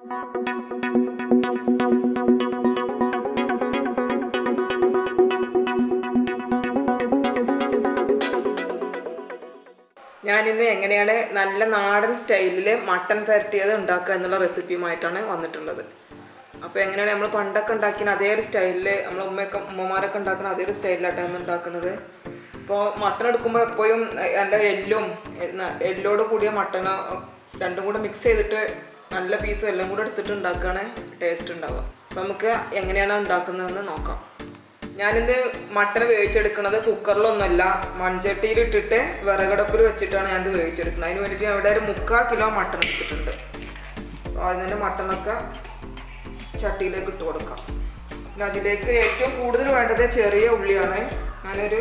ഞാനിന്ന് എങ്ങനെയാണ് നല്ല നാടൻ സ്റ്റൈലിൽ മട്ടൻ പരട്ടിയത് ഉണ്ടാക്കുക എന്നുള്ള റെസിപ്പിയുമായിട്ടാണ് വന്നിട്ടുള്ളത് അപ്പോൾ എങ്ങനെയാണ് നമ്മൾ പണ്ടൊക്കെ ഉണ്ടാക്കിയ അതേ ഒരു സ്റ്റൈലിൽ നമ്മൾ ഉമ്മയൊക്കെ ഉമ്മമാരൊക്കെ ഉണ്ടാക്കുന്ന അതേ ഒരു സ്റ്റൈലിലായിട്ടാണ് ഇന്ന് ഉണ്ടാക്കുന്നത് ഇപ്പോൾ മട്ടൺ എടുക്കുമ്പോൾ എപ്പോഴും എൻ്റെ എല്ലും എന്ന- എല്ലോട് കൂടിയ മട്ടൺ രണ്ടും കൂടെ മിക്സ് ചെയ്തിട്ട് നല്ല പീസും എല്ലാം കൂടെ എടുത്തിട്ട് ഉണ്ടാക്കുകയാണ് ടേസ്റ്റ് ഉണ്ടാവുക അപ്പോൾ നമുക്ക് എങ്ങനെയാണ് ഉണ്ടാക്കുന്നതെന്ന് നോക്കാം ഞാനിത് മട്ടൺ വേവിച്ചെടുക്കുന്നത് കുക്കറിലൊന്നുമല്ല മൺചട്ടിയിൽ ഇട്ടിട്ട് വിറകടുപ്പിൽ വെച്ചിട്ടാണ് ഞാനിത് വേവിച്ചെടുക്കുന്നത് അതിന് വേണ്ടിയിട്ട് ഞാൻ ഇവിടെ ഒരു മുക്കാൽ കിലോ മട്ടൺ എടുത്തിട്ടുണ്ട് അപ്പോൾ അതിൻ്റെ മട്ടണൊക്കെ ചട്ടിയിലേക്ക് ഇട്ട് കൊടുക്കാം പിന്നെ അതിലേക്ക് ഏറ്റവും കൂടുതൽ വേണ്ടത് ചെറിയ ഉള്ളിയാണ് ഞാനൊരു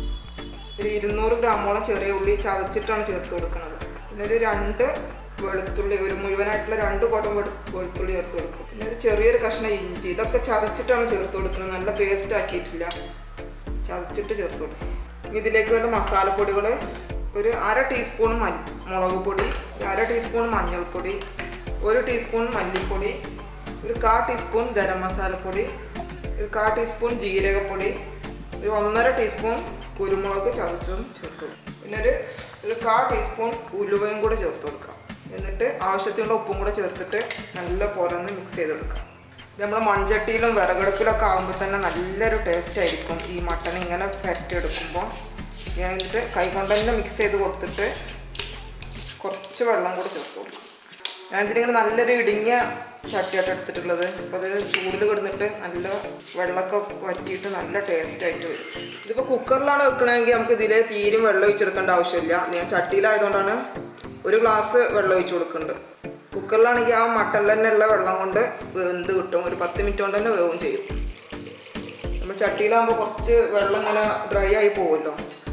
ഒരു ഇരുന്നൂറ് ഗ്രാമോളം ചെറിയ ഉള്ളി ചതച്ചിട്ടാണ് ചേർത്ത് കൊടുക്കുന്നത് പിന്നെ ഒരു രണ്ട് വെളുത്തുള്ളി ഒരു മുഴുവനായിട്ടുള്ള രണ്ട് കോട്ടം വെളു വെളുത്തുള്ളി ചേർത്ത് കൊടുക്കും പിന്നെ ഒരു ചെറിയൊരു കഷ്ണം ഇഞ്ചി ഇതൊക്കെ ചതച്ചിട്ടാണ് ചേർത്ത് കൊടുക്കുന്നത് നല്ല പേസ്റ്റ് ആക്കിയിട്ടില്ല ചതച്ചിട്ട് ചേർത്ത് കൊടുക്കും ഇനി ഇതിലേക്ക് വേണ്ട മസാലപ്പൊടികൾ ഒരു അര ടീസ്പൂൺ മല്ലി മുളക് പൊടി ഒരു അര ടീസ്പൂൺ മഞ്ഞൾപ്പൊടി ഒരു ടീസ്പൂൺ മല്ലിപ്പൊടി ഒരു കാ ടീസ്പൂൺ ഗരം മസാലപ്പൊടി ഒരു കാ ടീസ്പൂൺ ജീരകപ്പൊടി ഒരു ഒന്നര ടീസ്പൂൺ കുരുമുളക് ചതച്ചതും ചേർത്ത് കൊടുക്കും പിന്നെ ഒരു ഒരു കാ ടീസ്പൂൺ ഉലുവയും കൂടെ ചേർത്ത് കൊടുക്കാം എന്നിട്ട് ആവശ്യത്തിനുള്ള ഉപ്പും കൂടെ ചേർത്തിട്ട് നല്ല പോലെ ഒന്ന് മിക്സ് ചെയ്ത് കൊടുക്കാം ഇത് നമ്മൾ മൺചട്ടിയിലും വിറകടുപ്പിലൊക്കെ ആകുമ്പോൾ തന്നെ നല്ലൊരു ടേസ്റ്റ് ആയിരിക്കും ഈ മട്ടൺ ഇങ്ങനെ പരട്ടിയെടുക്കുമ്പോൾ ഞാൻ എന്നിട്ട് കൈകൊണ്ട് തന്നെ മിക്സ് ചെയ്ത് കൊടുത്തിട്ട് കുറച്ച് വെള്ളം കൂടി ചേർത്ത് കൊടുക്കും ഞാനിതിനിങ്ങനെ നല്ലൊരു ഇടുങ്ങിയ ചട്ടിയായിട്ട് എടുത്തിട്ടുള്ളത് അപ്പോൾ അത് ചൂടിൽ കിടന്നിട്ട് നല്ല വെള്ളമൊക്കെ വറ്റിയിട്ട് നല്ല ടേസ്റ്റ് ആയിട്ട് വരും ഇതിപ്പോൾ കുക്കറിലാണ് വെക്കണമെങ്കിൽ നമുക്ക് ഇതിൽ തീരും വെള്ളം ഒഴിച്ചെടുക്കേണ്ട ആവശ്യമില്ല ഞാൻ ചട്ടിയിലായതുകൊണ്ടാണ് ഒരു ഗ്ലാസ് വെള്ളം ഒഴിച്ചു കൊടുക്കുന്നുണ്ട് കുക്കറിലാണെങ്കിൽ ആ മട്ടനിൽ തന്നെ ഉള്ള വെള്ളം കൊണ്ട് വെന്ത് കിട്ടും ഒരു പത്ത് മിനിറ്റ് കൊണ്ട് തന്നെ വേവും ചെയ്യും നമ്മൾ ചട്ടിയിലാകുമ്പോൾ കുറച്ച് വെള്ളം ഇങ്ങനെ ഡ്രൈ ആയി പോകുമല്ലോ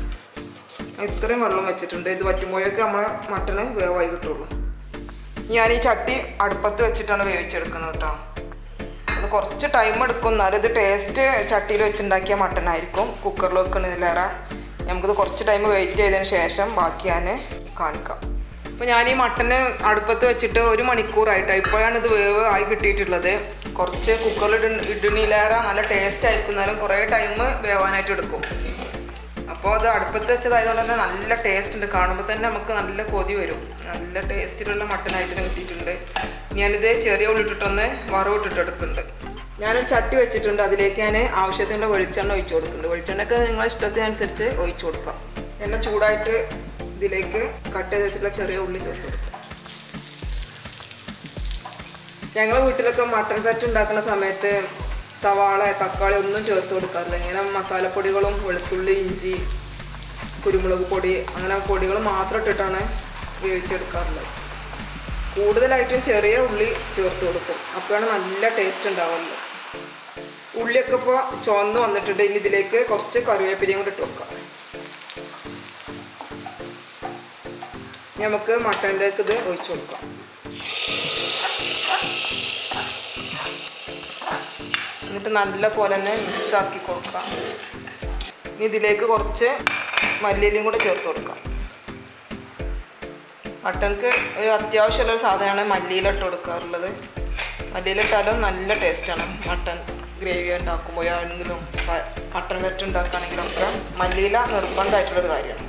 ഇത്രയും വെള്ളം വെച്ചിട്ടുണ്ട് ഇത് വറ്റുമ്പോഴേക്ക് നമ്മളെ മട്ടന് വേവായി കിട്ടുള്ളൂ ഞാൻ ഈ ചട്ടി അടുപ്പത്ത് വെച്ചിട്ടാണ് വേവിച്ചെടുക്കുന്നത് കേട്ടോ അത് കുറച്ച് ടൈം എടുക്കും എന്നാലും ഇത് ടേസ്റ്റ് ചട്ടിയിൽ വെച്ചുണ്ടാക്കിയ മട്ടൻ ആയിരിക്കും കുക്കറിൽ വെക്കുന്നതിലേറെ നമുക്കിത് കുറച്ച് ടൈം വെയിറ്റ് ചെയ്തതിന് ശേഷം ബാക്കി ഞാൻ കാണിക്കാം അപ്പോൾ ഞാൻ ഈ മട്ടന് അടുപ്പത്ത് വെച്ചിട്ട് ഒരു മണിക്കൂറായിട്ട് ഇപ്പോഴാണ് ഇത് വേവ് ആയി കിട്ടിയിട്ടുള്ളത് കുറച്ച് കുക്കറിൽ ഇട ഇടണിലേറെ നല്ല ടേസ്റ്റ് ആയിരിക്കും എന്നാലും കുറേ ടൈം വേവാനായിട്ട് എടുക്കും അപ്പോൾ അത് അടുപ്പത്ത് വെച്ചതായതുകൊണ്ട് തന്നെ നല്ല ടേസ്റ്റ് ഉണ്ട് കാണുമ്പോൾ തന്നെ നമുക്ക് നല്ല കൊതി വരും നല്ല ടേസ്റ്റിലുള്ള മട്ടനായിട്ട് കിട്ടിയിട്ടുണ്ട് ഞാനിത് ചെറിയ ഉള്ളിട്ടിട്ടൊന്ന് വറവിട്ടിട്ട് എടുക്കുന്നുണ്ട് ഞാനൊരു ചട്ടി വെച്ചിട്ടുണ്ട് അതിലേക്ക് ഞാൻ ആവശ്യത്തിനുള്ള വെളിച്ചെണ്ണ ഒഴിച്ചു കൊടുക്കുന്നുണ്ട് വെളിച്ചെണ്ണയൊക്കെ നിങ്ങളെ ഇഷ്ടത്തിനനുസരിച്ച് ഒഴിച്ചു കൊടുക്കാം എണ്ണ ചൂടായിട്ട് ഇതിലേക്ക് കട്ട് ചെയ്ത് വെച്ചിട്ടുള്ള ചെറിയ ഉള്ളി ചേർത്ത് കൊടുക്കാം ഞങ്ങളെ വീട്ടിലൊക്കെ മട്ടൻ ഫാറ്റ് ഉണ്ടാക്കുന്ന സമയത്ത് സവാള തക്കാളി ഒന്നും ചേർത്ത് കൊടുക്കാറില്ല ഇങ്ങനെ മസാലപ്പൊടികളും വെളുത്തുള്ളി ഇഞ്ചി കുരുമുളക് പൊടി അങ്ങനെ പൊടികൾ മാത്രം ഇട്ടിട്ടാണ് വേവിച്ചെടുക്കാറുള്ളത് കൂടുതലായിട്ടും ചെറിയ ഉള്ളി ചേർത്ത് കൊടുക്കും അപ്പോഴാണ് നല്ല ടേസ്റ്റ് ഉണ്ടാവുന്നത് ഉള്ളിയൊക്കെ ഇപ്പോൾ ചുവന്ന് വന്നിട്ടുണ്ട് ഇനി ഇതിലേക്ക് കുറച്ച് കറിവേപ്പിലയും കൂടി ഇട്ട് കൊടുക്കാം ഇനി നമുക്ക് മട്ടനിലേക്ക് ഇത് ഒഴിച്ചു കൊടുക്കാം എന്നിട്ട് നല്ല പോലെ തന്നെ മിക്സ് ആക്കി കൊടുക്കാം ഇനി ഇതിലേക്ക് കുറച്ച് മല്ലിയിലയും കൂടെ ചേർത്ത് കൊടുക്കാം മട്ടൻക്ക് ഒരു അത്യാവശ്യമുള്ള ഒരു സാധനമാണ് മല്ലിയില ഇട്ട് കൊടുക്കാറുള്ളത് മല്ലിയില ഇട്ടാലും നല്ല ടേസ്റ്റാണ് മട്ടൻ ഗ്രേവി ഉണ്ടാക്കുമ്പോൾ ആണെങ്കിലും പ- മട്ടൻ വരട്ട് ഉണ്ടാക്കുകയാണെങ്കിലും ഒക്കെ മല്ലിയില നിർബന്ധമായിട്ടുള്ളൊരു കാര്യമാണ്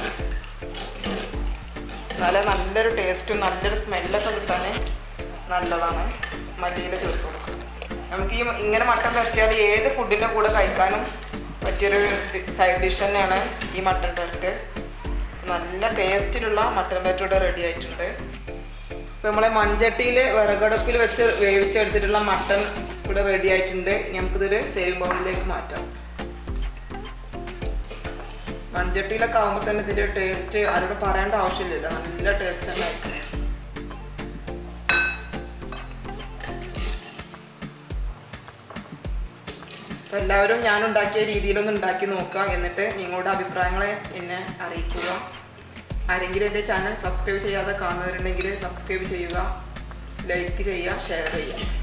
നല്ല നല്ലൊരു ടേസ്റ്റും നല്ലൊരു സ്മെല്ലൊക്കെ കിട്ടാൻ നല്ലതാണ് മല്ലിയില ചേർത്ത് കൊടുക്കുന്നത് നമുക്ക് ഈ ഇങ്ങനെ മട്ടൻ പരട്ടിയാൽ ഏത് ഫുഡിൻ്റെ കൂടെ കഴിക്കാനും പറ്റിയൊരു സൈഡ് ഡിഷ് തന്നെയാണ് ഈ മട്ടൻ പരട്ട് നല്ല ടേസ്റ്റിലുള്ള മട്ടൻ പരട്ട് ഇവിടെ റെഡി ആയിട്ടുണ്ട് ഇപ്പം നമ്മളെ മൺചട്ടിയിൽ വിറകടുപ്പിൽ വെച്ച് വേവിച്ചെടുത്തിട്ടുള്ള മട്ടൻ ഇവിടെ റെഡി ആയിട്ടുണ്ട് ഇനി നമുക്കിതൊരു സേവ് ബൗളിലേക്ക് മാറ്റാം മൺചട്ടിയിലൊക്കെ ആകുമ്പോൾ തന്നെ ഇതിൻ്റെ ടേസ്റ്റ് ആരോട് പറയേണ്ട ആവശ്യമില്ലല്ലോ നല്ല ടേസ്റ്റ് തന്നെ ആയിരിക്കും അപ്പോൾ എല്ലാവരും ഞാൻ ഉണ്ടാക്കിയ രീതിയിലൊന്ന് ഉണ്ടാക്കി നോക്കുക എന്നിട്ട് നിങ്ങളുടെ അഭിപ്രായങ്ങളെ എന്നെ അറിയിക്കുക ആരെങ്കിലും എൻ്റെ ചാനൽ സബ്സ്ക്രൈബ് ചെയ്യാതെ കാണുന്നവരുണ്ടെങ്കിൽ സബ്സ്ക്രൈബ് ചെയ്യുക ലൈക്ക് ചെയ്യുക ഷെയർ ചെയ്യുക